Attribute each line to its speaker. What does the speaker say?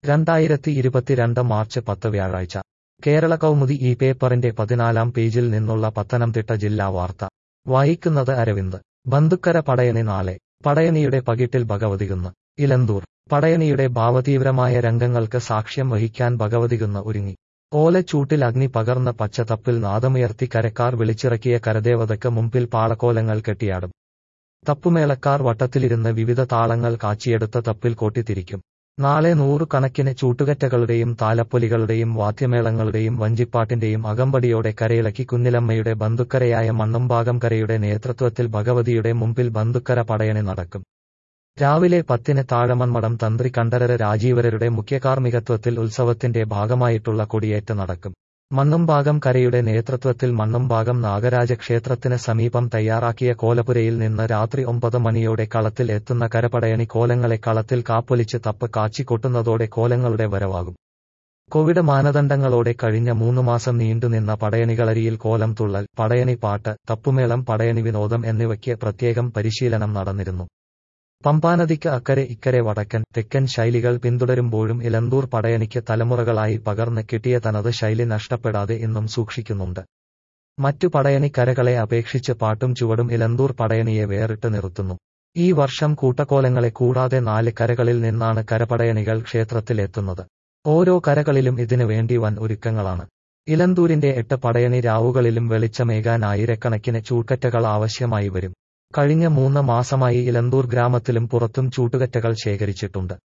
Speaker 1: രണ്ടായിരത്തി ഇരുപത്തിരണ്ട് മാർച്ച് പത്ത് വ്യാഴാഴ്ച കേരള കൗമുദി ഈ പേപ്പറിന്റെ പതിനാലാം പേജിൽ നിന്നുള്ള പത്തനംതിട്ട ജില്ലാ വാർത്ത വായിക്കുന്നത് അരവിന്ദ് ബന്ധുക്കര പടയണി നാളെ പടയണിയുടെ പകിട്ടിൽ ഭഗവതികുന്ന് ഇലന്തൂർ പടയണിയുടെ ഭാവതീവ്രമായ രംഗങ്ങൾക്ക് സാക്ഷ്യം വഹിക്കാൻ ഭഗവതികുന്ന് ഒരുങ്ങി ഓലച്ചൂട്ടിൽ അഗ്നി പകർന്ന പച്ചത്തപ്പിൽ നാദമുയർത്തി കരക്കാർ വിളിച്ചിറക്കിയ കരദേവതയ്ക്ക് മുമ്പിൽ പാളക്കോലങ്ങൾ കെട്ടിയാടും തപ്പുമേളക്കാർ വട്ടത്തിലിരുന്ന് വിവിധ താളങ്ങൾ കാച്ചിയെടുത്ത തപ്പിൽ കൊട്ടിത്തിരിക്കും നാളെ നൂറുകണക്കിന് ചൂട്ടുകറ്റകളുടെയും താലപ്പൊലികളുടെയും വാദ്യമേളങ്ങളുടെയും വഞ്ചിപ്പാട്ടിന്റെയും അകമ്പടിയോടെ കരയിളക്കി കുന്നിലമ്മയുടെ ബന്ധുക്കരയായ മണ്ണുംഭാഗം കരയുടെ നേതൃത്വത്തിൽ ഭഗവതിയുടെ മുമ്പിൽ ബന്ധുക്കര പടയണി നടക്കും രാവിലെ പത്തിന് താഴമൺമഠം തന്ത്രി കണ്ഠരര് രാജീവരരുടെ മുഖ്യകാർമ്മികത്വത്തിൽ ഉത്സവത്തിന്റെ ഭാഗമായിട്ടുള്ള കൊടിയേറ്റ് നടക്കും മണ്ണുംഭാഗം കരയുടെ നേതൃത്വത്തിൽ മണ്ണുംഭാഗം നാഗരാജ ക്ഷേത്രത്തിന് സമീപം തയ്യാറാക്കിയ കോലപുരയിൽ നിന്ന് രാത്രി ഒമ്പത് മണിയോടെ കളത്തിൽ എത്തുന്ന കരപടയണി കോലങ്ങളെ കളത്തിൽ കാപ്പൊലിച്ച് തപ്പ് കാച്ചിക്കൊട്ടുന്നതോടെ കോലങ്ങളുടെ വരവാകും കോവിഡ് മാനദണ്ഡങ്ങളോടെ കഴിഞ്ഞ മൂന്നു മാസം നീണ്ടുനിന്ന പടയണികളരിയിൽ കോലം തുള്ളൽ പടയണി പാട്ട് തപ്പുമേളം പടയണി വിനോദം എന്നിവയ്ക്ക് പ്രത്യേകം പരിശീലനം നടന്നിരുന്നു പമ്പാനദിക്ക് അക്കരെ ഇക്കരെ വടക്കൻ തെക്കൻ ശൈലികൾ പിന്തുടരുമ്പോഴും ഇലന്തൂർ പടയണിക്ക് തലമുറകളായി പകർന്ന് കിട്ടിയ തനത് ശൈലി നഷ്ടപ്പെടാതെ ഇന്നും സൂക്ഷിക്കുന്നുണ്ട് മറ്റു പടയണി കരകളെ അപേക്ഷിച്ച് പാട്ടും ചുവടും ഇലന്തൂർ പടയണിയെ വേറിട്ട് നിർത്തുന്നു ഈ വർഷം കൂട്ടക്കോലങ്ങളെ കൂടാതെ നാല് കരകളിൽ നിന്നാണ് കരപടയണികൾ ക്ഷേത്രത്തിലെത്തുന്നത് ഓരോ കരകളിലും ഇതിനു വേണ്ടി വൻ ഒരുക്കങ്ങളാണ് ഇലന്തൂരിന്റെ എട്ട് പടയണി രാവുകളിലും വെളിച്ചമേകാൻ ആയിരക്കണക്കിന് ചൂട്ട്കറ്റകൾ ആവശ്യമായി വരും കഴിഞ്ഞ മൂന്ന് മാസമായി ഇലന്തൂർ ഗ്രാമത്തിലും പുറത്തും ചൂട്ടുകറ്റകൾ ശേഖരിച്ചിട്ടുണ്ട്